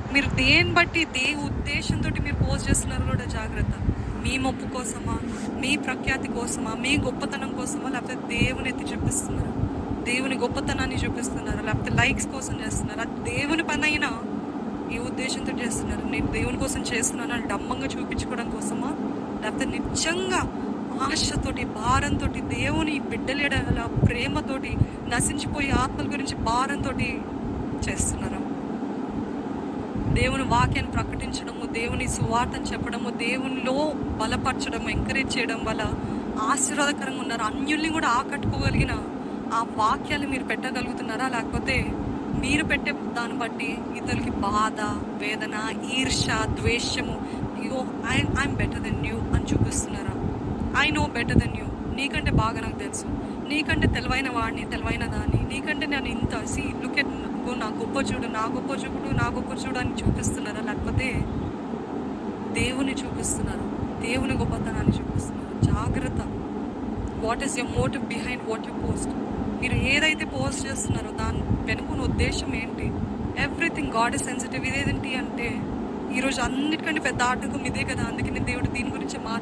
మీరు దేని బట్టి దే ఉద్దేశంతో మీరు పోస్ట్ చేస్తున్నారు కూడా జాగ్రత్త మీ మొప్పు కోసమా మీ ప్రఖ్యాతి కోసమా మీ గొప్పతనం కోసమా లేకపోతే దేవుని ఎత్తి చూపిస్తున్నారా దేవుని గొప్పతనాన్ని చూపిస్తున్నారా లేకపోతే లైక్స్ కోసం చేస్తున్నారా దేవుని పని అయినా ఏ ఉద్దేశంతో చేస్తున్నారు నేను దేవుని కోసం చేస్తున్నాను అని డమ్మంగా చూపించుకోవడం కోసమా లేకపోతే నిజంగా ఆశతోటి భారంతో దేవుని బిడ్డల ఎడల ప్రేమతోటి నశించిపోయే ఆత్మల గురించి భారంతో చేస్తున్నారా దేవుని వాక్యాన్ని ప్రకటించడము దేవుని సువార్తను చెప్పడము దేవునిలో బలపరచడము ఎంకరేజ్ చేయడం వల్ల ఆశీర్వాదకరంగా ఉన్నారు అన్యుల్ని కూడా ఆకట్టుకోగలిగిన ఆ వాక్యాలు మీరు పెట్టగలుగుతున్నారా లేకపోతే మీరు పెట్టే దాన్ని బట్టి ఇతరులకి బాధ వేదన ఈర్ష ద్వేషము అయ్యో I I'm better than you అని చూపిస్తున్నారా I know better than you నీకంటే బాగా నాకు తెలుసు నీకంటే తెలివైన వాడిని తెలివైన దాన్ని నీకంటే నేను ఇంత సి లుక్ ఎట్ నా గొప్ప చూడు నా గొప్ప చూడు నా గొప్ప చూడు అని చూపిస్తున్నారా లేకపోతే దేవుని చూపిస్తున్నారు దేవుని గొప్పతనాన్ని చూపిస్తున్నారు జాగ్రత్త what is your motive behind what you post మీరు ఏదైతే పోస్ట్ చేస్తున్నారో దాని వెనుకున్న ఉద్దేశం ఏంటి ఎవ్రీథింగ్ గాడ్ ఇస్ సెన్సిటివ్ ఇదేంటి అంటే ఈరోజు అన్నిటికంటే పెద్ద ఆటకం ఇదే కదా అందుకని దేవుడు దీని గురించి మా